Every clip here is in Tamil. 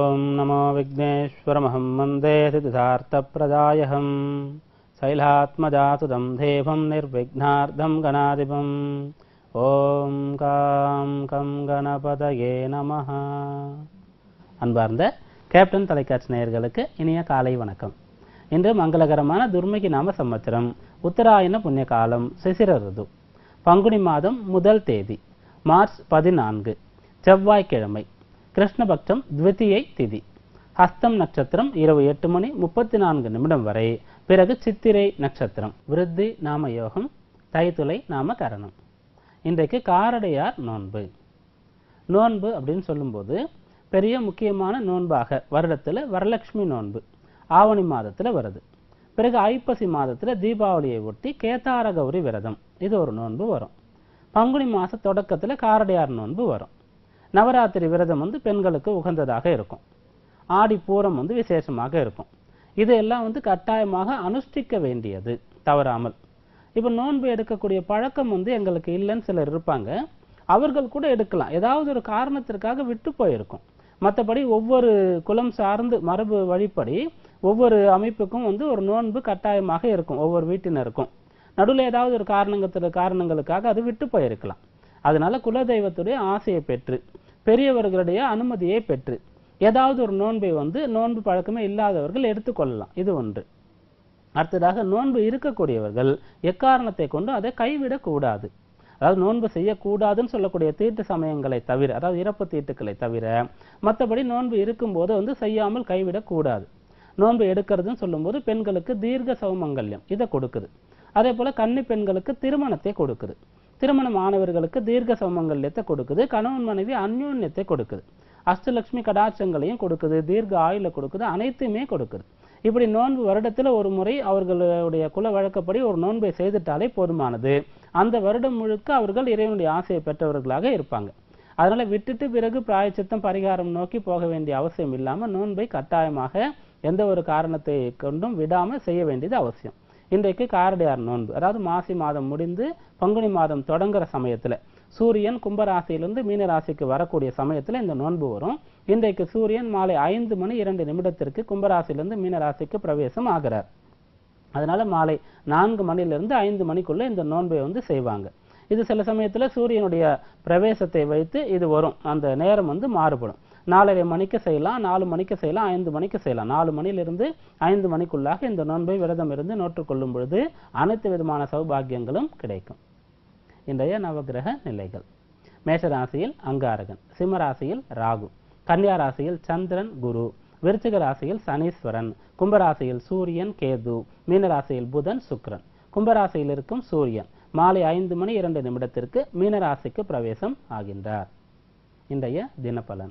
ॐ नमो विघ्नेश्वरमहं वन्दे सिद्धार्थप्रदायहं शैलात्मजासुदं देवं निर्विघ्नार्धं गणाधिपम् ॐ காம் கம் கணபதயே நமः அன்பார்ந்த கேப்டன் தொலைக்காட்சி நேயர்களுக்கு இனிய காலை வணக்கம் இன்று மங்களகரமான துர்முகி நாம சம்பத்திரம் உத்தராயண புண்ணிய காலம் சிசிர ருது பங்குனி மாதம் முதல் தேதி மார்ச் பதினான்கு செவ்வாய்க்கிழமை கிருஷ்ணபக்ஷம் த்விதியை திதி ஹஸ்தம் நட்சத்திரம் இரவு எட்டு மணி முப்பத்தி நான்கு நிமிடம் வரை பிறகு சித்திரை நட்சத்திரம் விருத்தி நாம யோகம் தைத்துளை நாம கரணம் இன்றைக்கு காரடையார் நோன்பு நோன்பு அப்படின்னு சொல்லும்போது பெரிய முக்கியமான நோன்பாக வருடத்தில் வரலட்சுமி நோன்பு ஆவணி மாதத்தில் வருது பிறகு ஐப்பசி மாதத்தில் தீபாவளியை ஒட்டி கேதார கௌரி விரதம் இது ஒரு நோன்பு வரும் பங்குனி மாத தொடக்கத்தில் காரடையார் நோன்பு வரும் நவராத்திரி விரதம் வந்து பெண்களுக்கு உகந்ததாக இருக்கும் ஆடி பூரம் வந்து விசேஷமாக இருக்கும் இது எல்லாம் வந்து கட்டாயமாக அனுஷ்டிக்க வேண்டியது தவறாமல் இப்போ நோன்பு எடுக்கக்கூடிய பழக்கம் வந்து எங்களுக்கு இல்லைன்னு சிலர் இருப்பாங்க அவர்கள் கூட எடுக்கலாம் ஏதாவது ஒரு காரணத்திற்காக விட்டு போயிருக்கும் மற்றபடி ஒவ்வொரு குலம் சார்ந்து மரபு வழிப்படி ஒவ்வொரு அமைப்புக்கும் வந்து ஒரு நோன்பு கட்டாயமாக இருக்கும் ஒவ்வொரு வீட்டினருக்கும் நடுவில் ஏதாவது ஒரு காரணங்கத்துல காரணங்களுக்காக அது விட்டு போயிருக்கலாம் அதனால குலதெய்வத்துடைய ஆசையை பெற்று பெரியவர்களுடைய அனுமதியை பெற்று ஏதாவது ஒரு நோன்பை வந்து நோன்பு பழக்கமே இல்லாதவர்கள் எடுத்துக்கொள்ளலாம் இது ஒன்று அடுத்ததாக நோன்பு இருக்கக்கூடியவர்கள் எக்காரணத்தை கொண்டு அதை கைவிடக்கூடாது அதாவது நோன்பு செய்யக்கூடாதுன்னு சொல்லக்கூடிய தீட்டு சமயங்களை தவிர அதாவது இறப்பு தீட்டுக்களை தவிர மற்றபடி நோன்பு இருக்கும்போது வந்து செய்யாமல் கைவிடக்கூடாது நோன்பு எடுக்கிறதுன்னு சொல்லும்போது பெண்களுக்கு தீர்க்க சௌமங்கல்யம் இதை கொடுக்குது அதே போல கன்னி பெண்களுக்கு திருமணத்தை கொடுக்குது திருமணம் ஆனவர்களுக்கு தீர்க்க சௌமங்கல்யத்தை கொடுக்குது கணவன் மனைவி அந்யோன்யத்தை கொடுக்குது அஷ்டலட்சுமி கடாட்சங்களையும் கொடுக்குது தீர்க்க ஆயுள கொடுக்குது அனைத்துமே கொடுக்குது இப்படி நோன்பு வருடத்துல ஒரு முறை அவர்களுடைய குல வழக்கப்படி ஒரு நோன்பை செய்துட்டாலே போதுமானது அந்த வருடம் முழுக்க அவர்கள் இறைவனுடைய ஆசையை பெற்றவர்களாக இருப்பாங்க அதனால விட்டுட்டு பிறகு பிராயச்சித்தம் பரிகாரம் நோக்கி போக வேண்டிய அவசியம் இல்லாம நோன்பை கட்டாயமாக எந்த ஒரு காரணத்தை கொண்டும் விடாம செய்ய வேண்டியது அவசியம் இன்றைக்கு காரடையார் நோன்பு அதாவது மாசி மாதம் முடிந்து பங்குனி மாதம் தொடங்குற சமயத்துல சூரியன் கும்பராசியிலிருந்து மீனராசிக்கு வரக்கூடிய சமயத்துல இந்த நோன்பு வரும் இன்றைக்கு சூரியன் மாலை ஐந்து மணி இரண்டு நிமிடத்திற்கு கும்பராசியிலிருந்து மீனராசிக்கு பிரவேசம் ஆகிறார் அதனால மாலை நான்கு மணிலிருந்து ஐந்து மணிக்குள்ள இந்த நோன்பை வந்து செய்வாங்க இது சில சமயத்துல சூரியனுடைய பிரவேசத்தை வைத்து இது வரும் அந்த நேரம் வந்து மாறுபடும் நாலரை மணிக்கு செய்யலாம் நாலு மணிக்கு செய்யலாம் ஐந்து மணிக்கு செய்யலாம் நாலு மணிலிருந்து ஐந்து மணிக்குள்ளாக இந்த நோன்பை விரதம் இருந்து நோற்றுக்கொள்ளும் பொழுது அனைத்து விதமான சௌபாகியங்களும் கிடைக்கும் இன்றைய நவகிரக நிலைகள் மேஷராசியில் அங்காரகன் சிம்மராசியில் ராகு கன்னியா ராசியில் சந்திரன் குரு விருச்சிக ராசியில் சனீஸ்வரன் கும்பராசியில் சூரியன் கேது மீனராசியில் புதன் சுக்கிரன் கும்பராசியில் இருக்கும் சூரியன் மாலை ஐந்து மணி இரண்டு நிமிடத்திற்கு மீனராசிக்கு பிரவேசம் ஆகின்றார் இன்றைய தினப்பலன்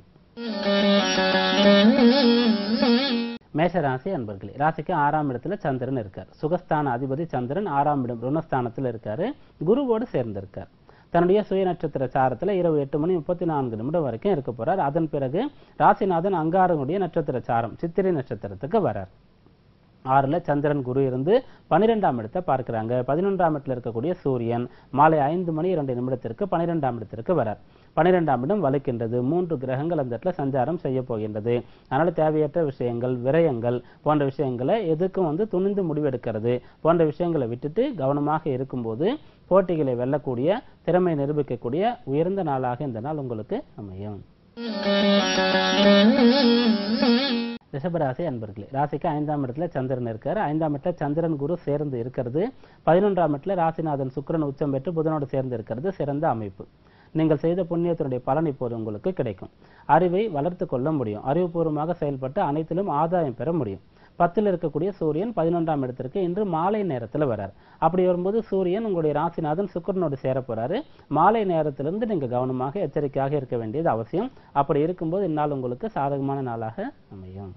மேஷராசி அன்பர்களே ராசிக்கு ஆறாம் இடத்துல சந்திரன் இருக்கார் சுகஸ்தான அதிபதி சந்திரன் ஆறாம் இடம் ருணஸ்தானத்துல இருக்காரு குருவோடு சேர்ந்திருக்கார் தன்னுடைய சுய நட்சத்திர சாரத்துல இரவு எட்டு மணி முப்பத்தி நான்கு நிமிடம் வரைக்கும் இருக்க போறார் அதன் பிறகு ராசிநாதன் அங்காரனுடைய நட்சத்திர சாரம் சித்திரை நட்சத்திரத்துக்கு வரார் ஆறுல சந்திரன் குரு இருந்து பன்னிரெண்டாம் இடத்தை பார்க்கிறாங்க பதினொன்றாம் இடத்துல இருக்கக்கூடிய சூரியன் மாலை ஐந்து மணி இரண்டு நிமிடத்திற்கு பன்னிரெண்டாம் இடத்திற்கு வரார் பன்னிரெண்டாம் இடம் வலுக்கின்றது மூன்று கிரகங்கள் அந்த இடத்துல சஞ்சாரம் செய்ய போகின்றது அதனால தேவையற்ற விஷயங்கள் விரயங்கள் போன்ற விஷயங்களை எதுக்கும் வந்து துணிந்து முடிவெடுக்கிறது போன்ற விஷயங்களை விட்டுட்டு கவனமாக இருக்கும்போது போட்டிகளை வெல்லக்கூடிய திறமை நிரூபிக்கக்கூடிய உயர்ந்த நாளாக இந்த நாள் உங்களுக்கு அமையும் ரிஷபராசி அன்பர்களே ராசிக்கு ஐந்தாம் இடத்துல சந்திரன் இருக்காரு ஐந்தாம் இடத்துல சந்திரன் குரு சேர்ந்து இருக்கிறது பதினொன்றாம் இடத்துல ராசிநாதன் சுக்கிரன் உச்சம் பெற்று புதனோடு சேர்ந்து இருக்கிறது சிறந்த அமைப்பு நீங்கள் செய்த புண்ணியத்தினுடைய பலன் இப்போது உங்களுக்கு கிடைக்கும் அறிவை வளர்த்து கொள்ள முடியும் அறிவுபூர்வமாக செயல்பட்டு அனைத்திலும் ஆதாயம் பெற முடியும் பத்தில் இருக்கக்கூடிய சூரியன் பதினொன்றாம் இடத்திற்கு இன்று மாலை நேரத்தில் வரார் அப்படி வரும்போது சூரியன் உங்களுடைய ராசிநாதன் சுக்கரனோடு சேர போறாரு மாலை நேரத்திலிருந்து நீங்க கவனமாக எச்சரிக்கையாக இருக்க வேண்டியது அவசியம் அப்படி இருக்கும்போது இந்நாள் உங்களுக்கு சாதகமான நாளாக அமையும்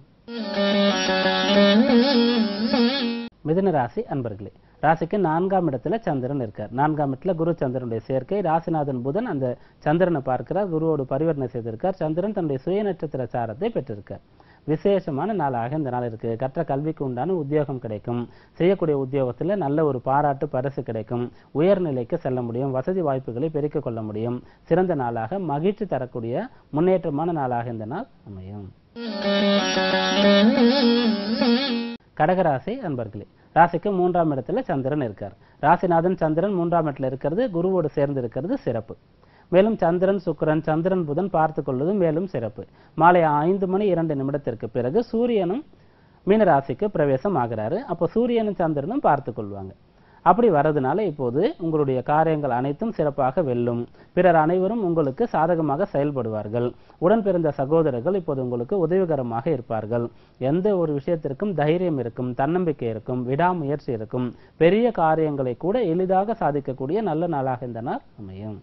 மிதுன ராசி அன்பர்களே ராசிக்கு நான்காம் இடத்துல சந்திரன் இருக்கார் நான்காம் இடத்துல குரு சந்திரனுடைய சேர்க்கை ராசிநாதன் புதன் அந்த சந்திரனை பார்க்கிறார் குருவோடு பரிவர்த்தனை செய்திருக்கார் சந்திரன் தன்னுடைய சுய நட்சத்திர சாரத்தை பெற்றிருக்கார் விசேஷமான நாளாக இந்த நாள் இருக்கு கற்ற கல்விக்கு உண்டான உத்தியோகம் கிடைக்கும் செய்யக்கூடிய உத்தியோகத்துல நல்ல ஒரு பாராட்டு பரிசு கிடைக்கும் உயர்நிலைக்கு செல்ல முடியும் வசதி வாய்ப்புகளை பெருக்கிக் கொள்ள முடியும் சிறந்த நாளாக மகிழ்ச்சி தரக்கூடிய முன்னேற்றமான நாளாக இந்த நாள் அமையும் கடகராசி அன்பர்களே ராசிக்கு மூன்றாம் இடத்துல சந்திரன் இருக்கார் ராசிநாதன் சந்திரன் மூன்றாம் இடத்துல இருக்கிறது குருவோடு சேர்ந்து இருக்கிறது சிறப்பு மேலும் சந்திரன் சுக்கிரன் சந்திரன் புதன் பார்த்து கொள்வது மேலும் சிறப்பு மாலை ஐந்து மணி இரண்டு நிமிடத்திற்கு பிறகு சூரியனும் மீனராசிக்கு பிரவேசம் ஆகிறாரு அப்போ சூரியனும் சந்திரனும் பார்த்து கொள்வாங்க அப்படி வர்றதுனால இப்போது உங்களுடைய காரியங்கள் அனைத்தும் சிறப்பாக வெல்லும் பிறர் அனைவரும் உங்களுக்கு சாதகமாக செயல்படுவார்கள் உடன் பிறந்த சகோதரர்கள் இப்போது உங்களுக்கு உதவிகரமாக இருப்பார்கள் எந்த ஒரு விஷயத்திற்கும் தைரியம் இருக்கும் தன்னம்பிக்கை இருக்கும் விடாமுயற்சி இருக்கும் பெரிய காரியங்களை கூட எளிதாக சாதிக்கக்கூடிய நல்ல நாளாக இந்த நாள் அமையும்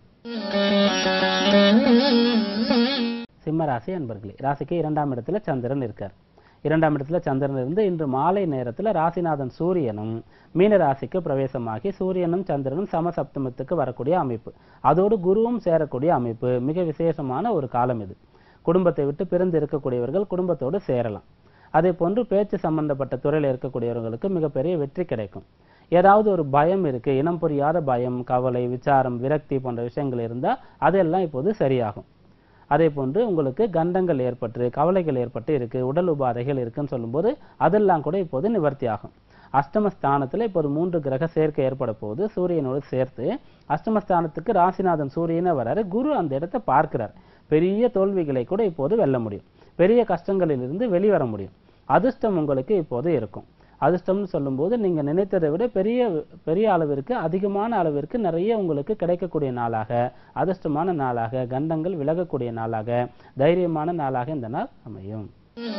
சிம்ம ராசி அன்பர்களே ராசிக்கு இரண்டாம் இடத்துல சந்திரன் இருக்கார் இரண்டாம் இடத்துல சந்திரன் இருந்து இன்று மாலை நேரத்துல ராசிநாதன் சூரியனும் மீன ராசிக்கு பிரவேசமாகி சூரியனும் சந்திரனும் சமசப்தமத்துக்கு வரக்கூடிய அமைப்பு அதோடு குருவும் சேரக்கூடிய அமைப்பு மிக விசேஷமான ஒரு காலம் இது குடும்பத்தை விட்டு பிரிந்து இருக்கக்கூடியவர்கள் குடும்பத்தோடு சேரலாம் அதே போன்று பேச்சு சம்பந்தப்பட்ட துறையில் இருக்கக்கூடியவர்களுக்கு மிகப்பெரிய வெற்றி கிடைக்கும் ஏதாவது ஒரு பயம் இருக்கு இனம் புரியாத பயம் கவலை விசாரம் விரக்தி போன்ற விஷயங்கள் இருந்தா அதெல்லாம் இப்போது சரியாகும் அதே போன்று உங்களுக்கு கண்டங்கள் ஏற்பட்டு கவலைகள் ஏற்பட்டு இருக்கு உடல் உபாதைகள் இருக்குன்னு சொல்லும்போது அதெல்லாம் கூட இப்போது நிவர்த்தி ஆகும் அஷ்டமஸ்தானத்துல இப்போது மூன்று கிரக சேர்க்கை ஏற்பட போகுது சூரியனோடு சேர்த்து அஷ்டமஸ்தானத்துக்கு ராசிநாதன் சூரியனே வராரு குரு அந்த இடத்தை பார்க்கிறார் பெரிய தோல்விகளை கூட இப்போது வெல்ல முடியும் பெரிய கஷ்டங்களிலிருந்து வெளிவர முடியும் அதிர்ஷ்டம் உங்களுக்கு இப்போது இருக்கும் அதிர்ஷ்டம்னு சொல்லும்போது நீங்க நினைத்ததை விட பெரிய பெரிய அளவிற்கு அதிகமான அளவிற்கு நிறைய உங்களுக்கு கிடைக்கக்கூடிய நாளாக அதிர்ஷ்டமான நாளாக கண்டங்கள் விலகக்கூடிய நாளாக தைரியமான நாளாக இந்த நாள் அமையும்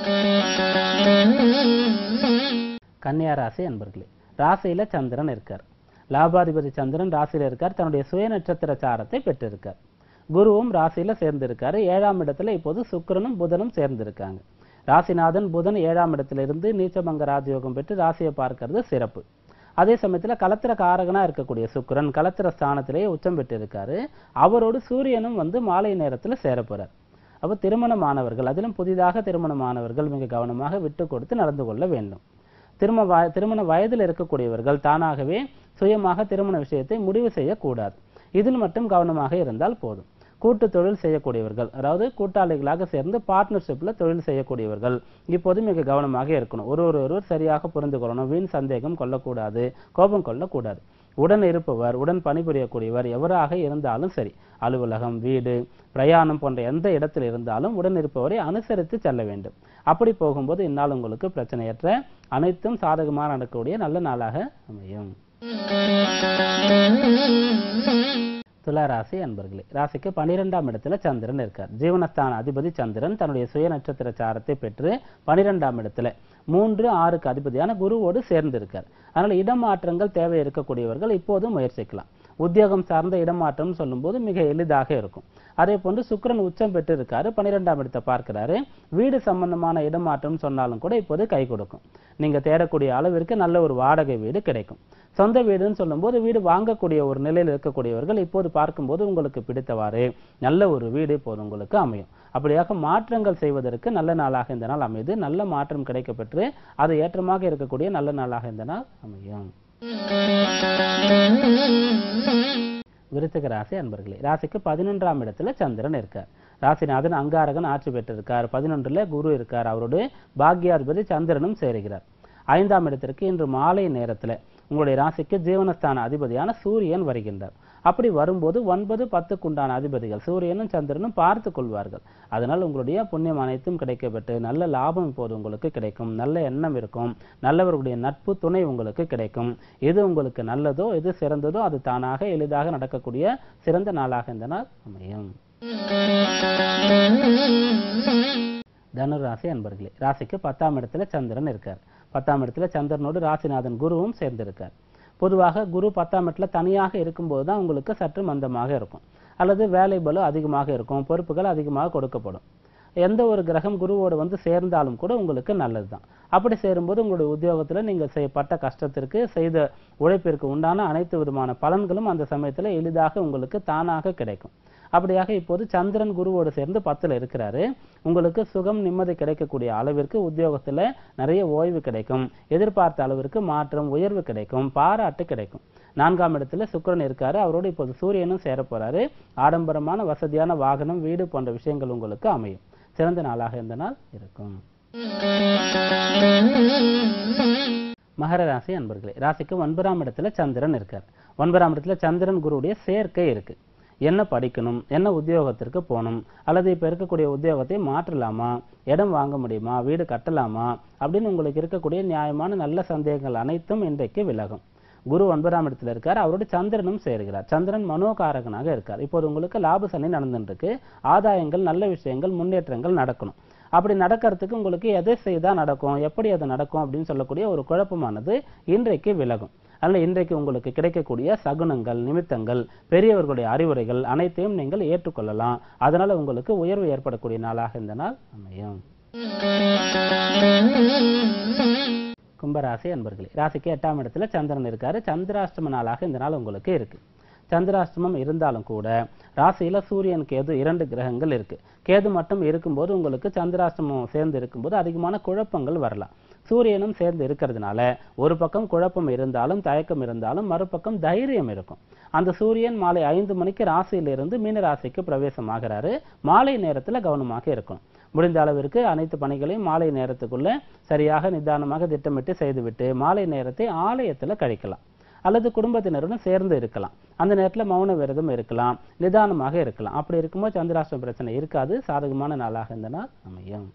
கன்னியா ராசி அன்பர்களே ராசியில சந்திரன் இருக்கார் லாபாதிபதி சந்திரன் ராசியில இருக்கார் தன்னுடைய சுய நட்சத்திர சாரத்தை பெற்றிருக்கார் குருவும் ராசியில சேர்ந்திருக்காரு ஏழாம் இடத்துல இப்போது சுக்கிரனும் புதனும் சேர்ந்திருக்காங்க ராசிநாதன் புதன் ஏழாம் இடத்திலிருந்து நீச்சபங்க ராஜயோகம் பெற்று ராசியை பார்க்கிறது சிறப்பு அதே சமயத்துல கலத்திர காரகனா இருக்கக்கூடிய சுக்கிரன் கலத்திர ஸ்தானத்திலேயே உச்சம் பெற்று இருக்காரு அவரோடு சூரியனும் வந்து மாலை நேரத்துல சேர போறார் அப்போ திருமணமானவர்கள் அதிலும் புதிதாக திருமணமானவர்கள் மிக கவனமாக விட்டு கொடுத்து நடந்து கொள்ள வேண்டும் திருமண வய திருமண வயதில் இருக்கக்கூடியவர்கள் தானாகவே சுயமாக திருமண விஷயத்தை முடிவு செய்யக்கூடாது இதில் மட்டும் கவனமாக இருந்தால் போதும் கூட்டு தொழில் செய்யக்கூடியவர்கள் அதாவது கூட்டாளிகளாக சேர்ந்து பார்ட்னர்ஷிப்ல தொழில் செய்யக்கூடியவர்கள் இப்போது மிக கவனமாக இருக்கணும் ஒரு ஒரு ஒருவர் சரியாக புரிந்து கொள்ளணும் வீண் சந்தேகம் கொள்ளக்கூடாது கோபம் கொள்ளக்கூடாது உடன் இருப்பவர் உடன் பணிபுரியக்கூடியவர் எவராக இருந்தாலும் சரி அலுவலகம் வீடு பிரயாணம் போன்ற எந்த இடத்தில் இருந்தாலும் உடன் இருப்பவரை அனுசரித்து செல்ல வேண்டும் அப்படி போகும்போது இந்நாள் உங்களுக்கு பிரச்சனையற்ற அனைத்தும் சாதகமாக நடக்கக்கூடிய நல்ல நாளாக அமையும் துலா ராசி அன்பர்களே ராசிக்கு பனிரெண்டாம் இடத்துல சந்திரன் இருக்கார் ஜீவனஸ்தான அதிபதி சந்திரன் தன்னுடைய சுய நட்சத்திர சாரத்தை பெற்று பனிரெண்டாம் இடத்துல மூன்று ஆறுக்கு அதிபதியான குருவோடு சேர்ந்து இருக்கார் அதனால இடமாற்றங்கள் தேவை இருக்கக்கூடியவர்கள் இப்போது முயற்சிக்கலாம் உத்தியோகம் சார்ந்த இடமாற்றம் சொல்லும்போது மிக எளிதாக இருக்கும் அதே போன்று சுக்கிரன் உச்சம் பெற்று இருக்காரு பன்னிரெண்டாம் இடத்தை பார்க்கிறாரு வீடு சம்பந்தமான இடமாற்றம் சொன்னாலும் கூட இப்போது கை கொடுக்கும் நீங்க தேடக்கூடிய அளவிற்கு நல்ல ஒரு வாடகை வீடு கிடைக்கும் சொந்த வீடுன்னு சொல்லும்போது வீடு வாங்கக்கூடிய ஒரு நிலையில் இருக்கக்கூடியவர்கள் இப்போது பார்க்கும்போது உங்களுக்கு பிடித்தவாறு நல்ல ஒரு வீடு இப்போது உங்களுக்கு அமையும் அப்படியாக மாற்றங்கள் செய்வதற்கு நல்ல நாளாக இந்த நாள் அமையுது நல்ல மாற்றம் கிடைக்கப்பெற்று அது ஏற்றமாக இருக்கக்கூடிய நல்ல நாளாக இந்த நாள் அமையும் விருச்சிக ராசி அன்பர்களே ராசிக்கு பதினொன்றாம் இடத்துல சந்திரன் இருக்கார் ராசிநாதன் அங்காரகன் ஆட்சி பெற்றிருக்கார் பதினொன்றுல குரு இருக்கார் அவரோடு பாக்யாதிபதி சந்திரனும் சேருகிறார் ஐந்தாம் இடத்திற்கு இன்று மாலை நேரத்துல உங்களுடைய ராசிக்கு ஜீவனஸ்தான அதிபதியான சூரியன் வருகின்றார் அப்படி வரும்போது ஒன்பது பத்துக்குண்டான அதிபதிகள் சூரியனும் சந்திரனும் பார்த்து கொள்வார்கள் அதனால் உங்களுடைய புண்ணியம் அனைத்தும் கிடைக்கப்பட்டு நல்ல லாபம் இப்போது உங்களுக்கு கிடைக்கும் நல்ல எண்ணம் இருக்கும் நல்லவர்களுடைய நட்பு துணை உங்களுக்கு கிடைக்கும் எது உங்களுக்கு நல்லதோ எது சிறந்ததோ அது தானாக எளிதாக நடக்கக்கூடிய சிறந்த நாளாக இந்த நாள் அமையும் தனு ராசி அன்பர்களே ராசிக்கு பத்தாம் இடத்துல சந்திரன் இருக்கார் பத்தாம் இடத்துல சந்திரனோடு ராசிநாதன் குருவும் சேர்ந்திருக்கார் பொதுவாக குரு பத்தாம் இடத்துல தனியாக இருக்கும்போது தான் உங்களுக்கு சற்று மந்தமாக இருக்கும் அல்லது வேலை பளு அதிகமாக இருக்கும் பொறுப்புகள் அதிகமாக கொடுக்கப்படும் எந்த ஒரு கிரகம் குருவோடு வந்து சேர்ந்தாலும் கூட உங்களுக்கு நல்லதுதான் அப்படி சேரும்போது உங்களுடைய உத்தியோகத்துல நீங்கள் செய்யப்பட்ட கஷ்டத்திற்கு செய்த உழைப்பிற்கு உண்டான அனைத்து விதமான பலன்களும் அந்த சமயத்துல எளிதாக உங்களுக்கு தானாக கிடைக்கும் அப்படியாக இப்போது சந்திரன் குருவோடு சேர்ந்து பத்துல இருக்கிறாரு உங்களுக்கு சுகம் நிம்மதி கிடைக்கக்கூடிய அளவிற்கு உத்தியோகத்துல நிறைய ஓய்வு கிடைக்கும் எதிர்பார்த்த அளவிற்கு மாற்றம் உயர்வு கிடைக்கும் பாராட்டு கிடைக்கும் நான்காம் இடத்துல சுக்கிரன் இருக்காரு அவரோடு இப்போது சூரியனும் சேர போறாரு ஆடம்பரமான வசதியான வாகனம் வீடு போன்ற விஷயங்கள் உங்களுக்கு அமையும் சிறந்த நாளாக இந்த நாள் இருக்கும் மகர ராசி அன்பர்களே ராசிக்கு ஒன்பதாம் இடத்துல சந்திரன் இருக்கார் ஒன்பதாம் இடத்துல சந்திரன் குருவுடைய சேர்க்கை இருக்கு என்ன படிக்கணும் என்ன உத்தியோகத்திற்கு போகணும் அல்லது இப்போ இருக்கக்கூடிய உத்தியோகத்தை மாற்றலாமா இடம் வாங்க முடியுமா வீடு கட்டலாமா அப்படின்னு உங்களுக்கு இருக்கக்கூடிய நியாயமான நல்ல சந்தேகங்கள் அனைத்தும் இன்றைக்கு விலகும் குரு ஒன்பதாம் இடத்துல இருக்கார் அவரோட சந்திரனும் சேர்கிறார் சந்திரன் மனோகாரகனாக இருக்கார் இப்போது உங்களுக்கு லாப சனி நடந்துட்டு இருக்கு ஆதாயங்கள் நல்ல விஷயங்கள் முன்னேற்றங்கள் நடக்கணும் அப்படி நடக்கிறதுக்கு உங்களுக்கு எதை செய்தா நடக்கும் எப்படி அது நடக்கும் அப்படின்னு சொல்லக்கூடிய ஒரு குழப்பமானது இன்றைக்கு விலகும் அதனால் இன்றைக்கு உங்களுக்கு கிடைக்கக்கூடிய சகுனங்கள் நிமித்தங்கள் பெரியவர்களுடைய அறிவுரைகள் அனைத்தையும் நீங்கள் ஏற்றுக்கொள்ளலாம் அதனால உங்களுக்கு உயர்வு ஏற்படக்கூடிய நாளாக இந்த நாள் அமையும் கும்பராசி அன்பர்களே ராசிக்கு எட்டாம் இடத்துல சந்திரன் இருக்காரு சந்திராஷ்டம நாளாக இந்த நாள் உங்களுக்கு இருக்கு சந்திராஷ்டமம் இருந்தாலும் கூட ராசியில சூரியன் கேது இரண்டு கிரகங்கள் இருக்கு கேது மட்டும் இருக்கும்போது உங்களுக்கு சந்திராஷ்டமம் சேர்ந்து இருக்கும்போது அதிகமான குழப்பங்கள் வரலாம் சூரியனும் சேர்ந்து இருக்கிறதுனால ஒரு பக்கம் குழப்பம் இருந்தாலும் தயக்கம் இருந்தாலும் மறுபக்கம் தைரியம் இருக்கும் அந்த சூரியன் மாலை ஐந்து மணிக்கு ராசியிலிருந்து மீன ராசிக்கு பிரவேசமாகிறாரு மாலை நேரத்துல கவனமாக இருக்கும் முடிந்த அளவிற்கு அனைத்து பணிகளையும் மாலை நேரத்துக்குள்ள சரியாக நிதானமாக திட்டமிட்டு செய்துவிட்டு மாலை நேரத்தை ஆலயத்துல கழிக்கலாம் அல்லது குடும்பத்தினருடன் சேர்ந்து இருக்கலாம் அந்த நேரத்துல மௌன விரதம் இருக்கலாம் நிதானமாக இருக்கலாம் அப்படி இருக்கும்போது சந்திராஷ்டம பிரச்சனை இருக்காது சாதகமான நாளாக இந்த நாள் அமையும்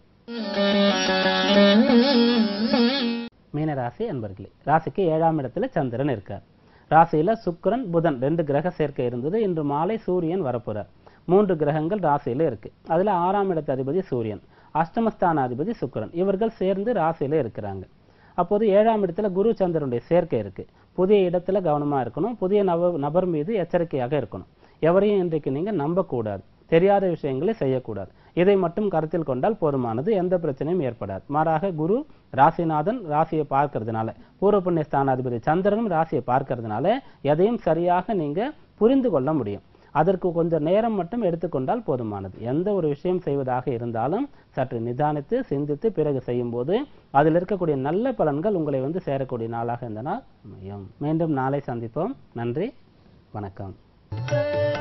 மீனராசி அன்பர்களே ராசிக்கு ஏழாம் இடத்துல சந்திரன் இருக்கார் ராசியில சுக்கிரன் புதன் ரெண்டு கிரக சேர்க்கை இருந்தது இன்று மாலை சூரியன் வரப்போறார் மூன்று கிரகங்கள் ராசியில இருக்கு அதுல ஆறாம் இடத்து அதிபதி சூரியன் அஷ்டமஸ்தான அதிபதி சுக்கிரன் இவர்கள் சேர்ந்து ராசியில இருக்கிறாங்க அப்போது ஏழாம் இடத்துல குரு சந்திரனுடைய சேர்க்கை இருக்கு புதிய இடத்துல கவனமா இருக்கணும் புதிய நப நபர் மீது எச்சரிக்கையாக இருக்கணும் எவரையும் இன்றைக்கு நீங்க நம்பக்கூடாது தெரியாத விஷயங்களை செய்யக்கூடாது இதை மட்டும் கருத்தில் கொண்டால் போதுமானது எந்த பிரச்சனையும் ஏற்படாது மாறாக குரு ராசிநாதன் ராசியை பார்க்கறதுனால பூர்வ புண்ணிய ஸ்தானாதிபதி சந்திரனும் ராசியை பார்க்கறதுனால எதையும் சரியாக நீங்க புரிந்து கொள்ள முடியும் அதற்கு கொஞ்சம் நேரம் மட்டும் எடுத்துக்கொண்டால் போதுமானது எந்த ஒரு விஷயம் செய்வதாக இருந்தாலும் சற்று நிதானித்து சிந்தித்து பிறகு செய்யும்போது அதில் இருக்கக்கூடிய நல்ல பலன்கள் உங்களை வந்து சேரக்கூடிய நாளாக இந்த நாள் அமையும் மீண்டும் நாளை சந்திப்போம் நன்றி வணக்கம்